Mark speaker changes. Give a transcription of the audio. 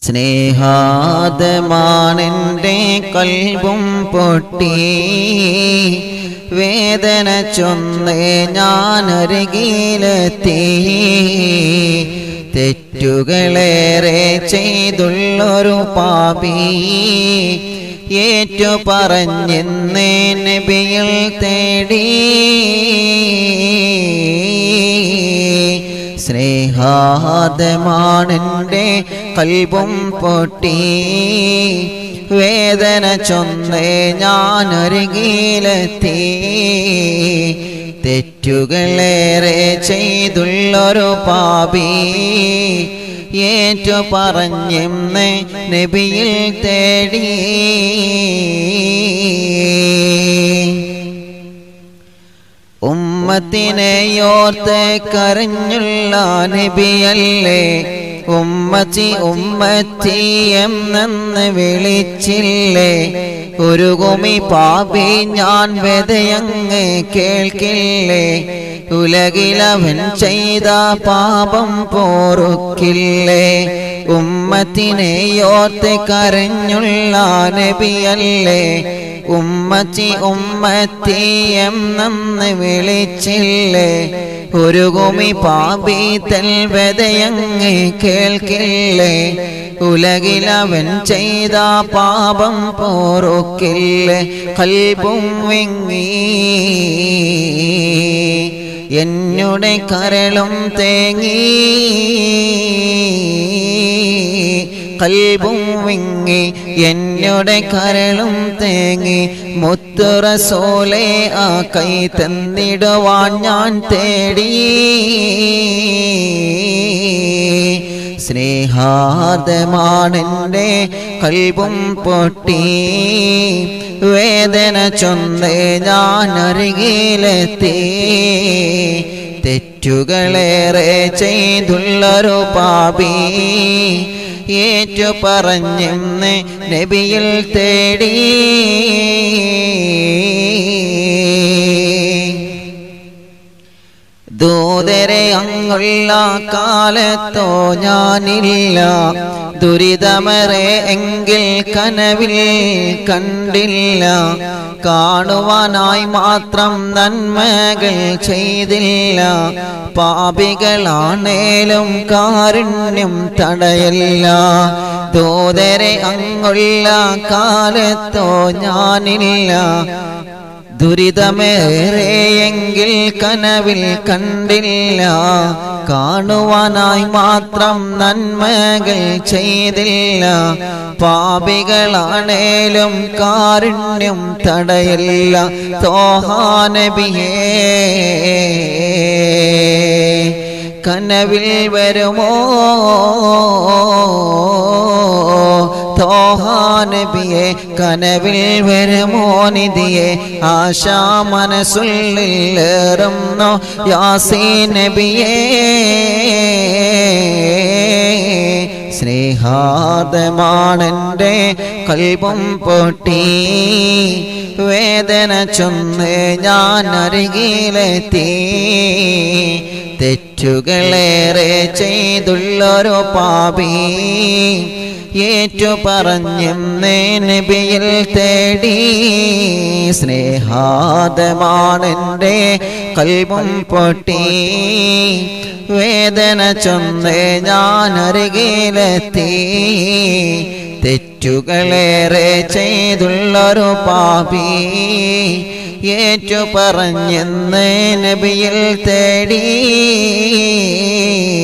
Speaker 1: സ്നേഹാദമാണെൻ്റെ കൽബും പൊട്ടി വേദന ചൊന്നേ ഞാനരികിലെത്തി തെറ്റുകളേറെ ചെയ്തുള്ളൊരു പാപി ഏറ്റു പറഞ്ഞെന്നേ നബിയിൽ തേടി സ്നേഹാദമാണെൻ്റെ കൽബും പൊട്ടി വേദന ചൊന്നേ ഞാനരികിലെത്തി തെറ്റുകളേറെ ചെയ്തുള്ളൊരു പാപി ഏറ്റു പറഞ്ഞെന്ന് നബിയിൽ തേടി ഉമ്മത്തിനെയോർത്ത് കരഞ്ഞുള്ള നബിയല്ലേ ഉമ്മച്ചി ഉമ്മച്ചി എന്നെന്ന് വിളിച്ചില്ലേ ഒരു കുമി പാപി ഞാൻ വെതയങ്ങ് കേൾക്കില്ലേ ഉലകിലവൻ ചെയ്ത പാപം പോറുക്കില്ലേ ഉമ്മത്തിനെയോർത്ത് കരഞ്ഞുള്ള നബിയല്ലേ ഉമ്മച്ചി ഉമ്മത്തി എന്നെന്ന് വിളിച്ചില്ലേ ഒരു കുമി പാപി തെൽവതയങ്ങ് കേൾക്കില്ലേ ഉലകിലവൻ ചെയ്ത പാപം പോറുക്കില്ലേ കൽബും വിങ്ങി എന്നുടെ കരളും തേങ്ങി കൽബും വിങ്ങി എന്നുടെ കരളും തേങ്ങി മുത്തുറസോലെ ആ കൈ തന്നിടുവാൻ ഞാൻ തേടി സ്നേഹാദമാണെൻ്റെ കൽബും പൊട്ടി വേദന ചൊന്ന് ഞാൻ അരികിലെത്തി തെറ്റുകളേറെ ചെയ്തുള്ളൊരു പാപി ഏറ്റു പറഞ്ഞെന്ന് നബിയിൽ തേടി ദൂതരെ അങ്ങുള്ള കാലത്തോ ഞാനില്ല ദുരിതമറെ എങ്കിൽ കനവിൽ കണ്ടില്ല കാണുവാനായി മാത്രം നന്മകൾ ചെയ്തില്ല പാപികളാണേലും കാരുണ്യം തടയല്ല ദൂതരെ അങ്ങുള്ള കാലത്തോ ഞാനില്ല ദുരിതമേറെയെങ്കിൽ കനവിൽ കണ്ടില്ല കാണുവാനായി മാത്രം നന്മകൾ ചെയ്തില്ല പാപികളാണേലും കാരുണ്യം തടയില്ല തോഹാനബിയേ കനവിൽ വരുമോ തോഹാനബിയെ കനവിൽ വരുമോ നിധിയെ ആശാ മനസ്സുള്ളിലേറുന്നോ യാസീ നബിയേ സ്നേഹാദമാണെൻ്റെ കൽബും പൊട്ടി വേദന ചൊന്ന് ഞാൻ അരികിലെത്തി തെറ്റുകളേറെ ചെയ്തുള്ളൊരു പാപി ഏറ്റു പറഞ്ഞെന്ന് നബിയിൽ തേടി സ്നേഹാദമാണെൻ്റെ കൽബും പൊട്ടി വേദന ചൊന്ന് ഞാൻ അരികിലെത്തി തെറ്റുകളേറെ ചെയ്തുള്ളൊരു പാപി ഏറ്റു പറഞ്ഞെന്ന് നബിയിൽ തേടി